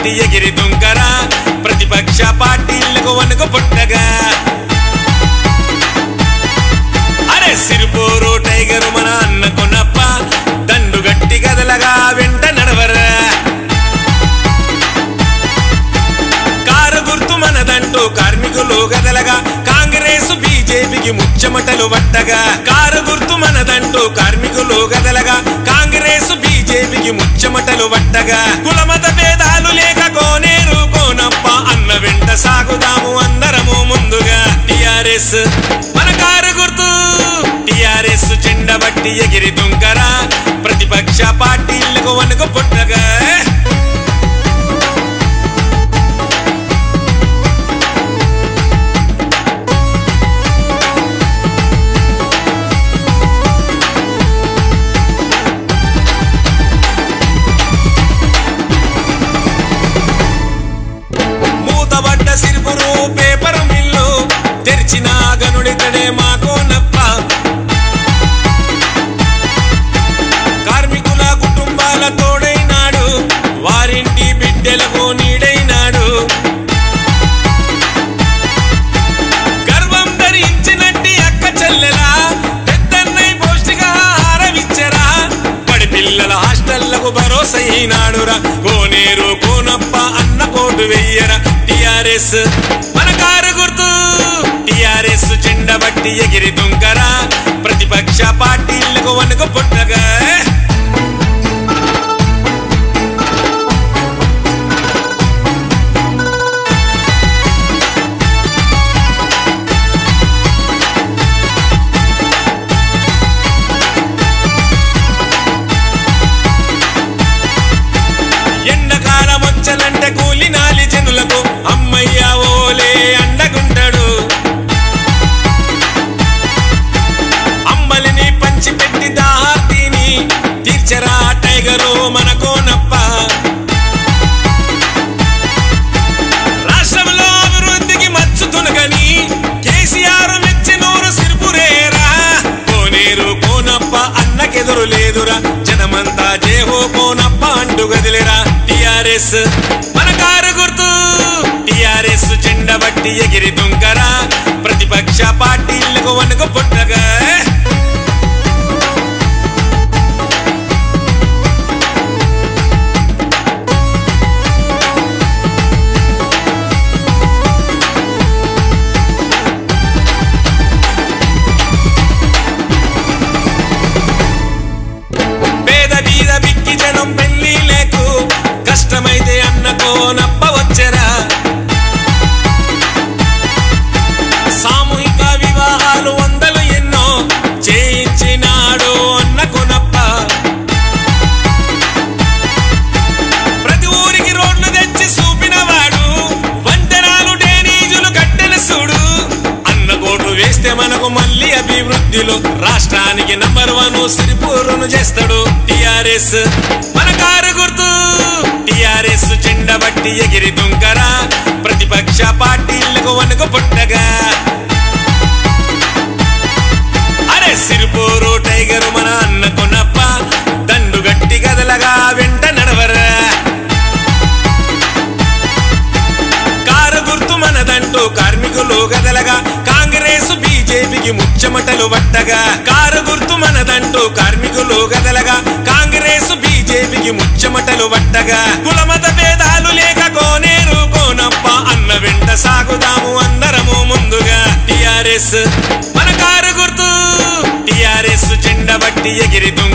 బట్టి ఎగిరి దుంకరా ప్రతిపక్ష పార్టీలకు వణుకు పుట్టగా అరే సిరిపోరు టైగరు మన అన్న కొనప్ప దండు గట్టి గదలగా వెంట నడవరా కారు గుర్తు మనదంటూ కార్మికులు గదలగా కాంగ్రెస్ బీజేపీకి ముచ్చమటలు పట్టగా కారు గుర్తు మనదంటూ కార్మికులు గదలగా కాంగ్రెస్ బీజేపీకి ముచ్చమటలు పట్టగా కులమత భేదాలు లేక కోనేరు కోనప్ప అన్న వెంట సాగుదాము అందరము ముందుగా టిఆర్ఎస్ మన కారు గుర్తు టిఆర్ఎస్ జెండ బట్టి ఎగిరి దుంకరా ప్రతిపక్ష పార్టీలకు వణుకు పుట్టగా మూతబడ్డ సిరుపురు పేపర్ మిల్లు తెరిచిన గనుడితడే మాకో నప్ప కార్మికుల కుటుంబాల తోడైనాడు వారింటి బిడ్డలకు నీడైనాడు గర్వం ధరించినట్టి అక్క చెల్లెలా పెద్దన్నై పౌష్టికాహారమిచ్చరా పడి పిల్లల హాస్టళ్లకు భరోసా అయినాడురా కోనేరు కోనప్ప అన్న కోటు వెయ్యరా టిఆర్ఎస్ మన కారు గుర్తు టిఆర్ఎస్ జెండ బట్టి ఎగిరి దుంకరా ప్రతిపక్ష పార్టీలకు వణుకు పుట్టగా ఎండకాలం వచ్చలంటే కూలి నాలి జనులకు అమ్మయ్య ఓలే అండగుంటాడు అంబలిని పంచిపెట్టి దాహార్తిని తీర్చరా టైగరు మనకోనప్ప రాష్ట్రంలో అభివృద్ధికి మచ్చుతునగని కేసీఆర్ మెచ్చినూరు సిరుపురేరా కోనేరు కోనప్ప అన్నకెదురు లేదురా జనమంతా జేహో కోనప్ప అంటూ గదిలేరా టిఆర్ఎస్ మన కారు గుర్తు టిఆర్ఎస్ జెండ బట్టి ఎగిరి దుంకరా ప్రతిపక్ష పార్టీలకు వణుకు పుట్టగా పేద బీద బిక్కి జనం పెళ్లి లేకు కష్టమైతే అన్నకో నప్ప వచ్చరా సామూహిక వివాహాలు వందలు ఎన్నో చేయించినాడు అన్నకు నప్ప ప్రతి ఊరికి రోడ్లు తెచ్చి చూపినవాడు వంతెనాలు డ్రైనేజీలు కట్టెల చూడు అన్న కోటు వేస్తే మనకు మళ్ళీ అభివృద్ధిలో రాష్ట్రానికి నంబర్ వన్ సిరిపూరును చేస్తాడు టిఆర్ఎస్ మన కారు గుర్తు టిఆర్ఎస్ జెండ బట్టి ఎగిరి దుంకరా ప్రతిపక్ష పార్టీలకు వణుకు పుట్టగా అరే సిరిపూరు టైగరు మన అన్న కొనప్ప దండు గట్టి గదలగా వెంట నడవరా కారు గుర్తు మనదంటూ కార్మికులు గదలగా కాంగ్రెస్ బీజేపీకి ముచ్చమటలు పట్టగా కారు గుర్తు మనదంటూ కార్మికులు గదలగా కాంగ్రెస్ బీజేపీకి ముచ్చమటలు పట్టగా కులమత భేదాలు లేక కోనేరు కోనప్ప అన్న వెంట సాగుదాము అందరము ముందుగా టిఆర్ఎస్ మన కారు గుర్తు టిఆర్ఎస్ జెండ బట్టి ఎగిరి దుంగ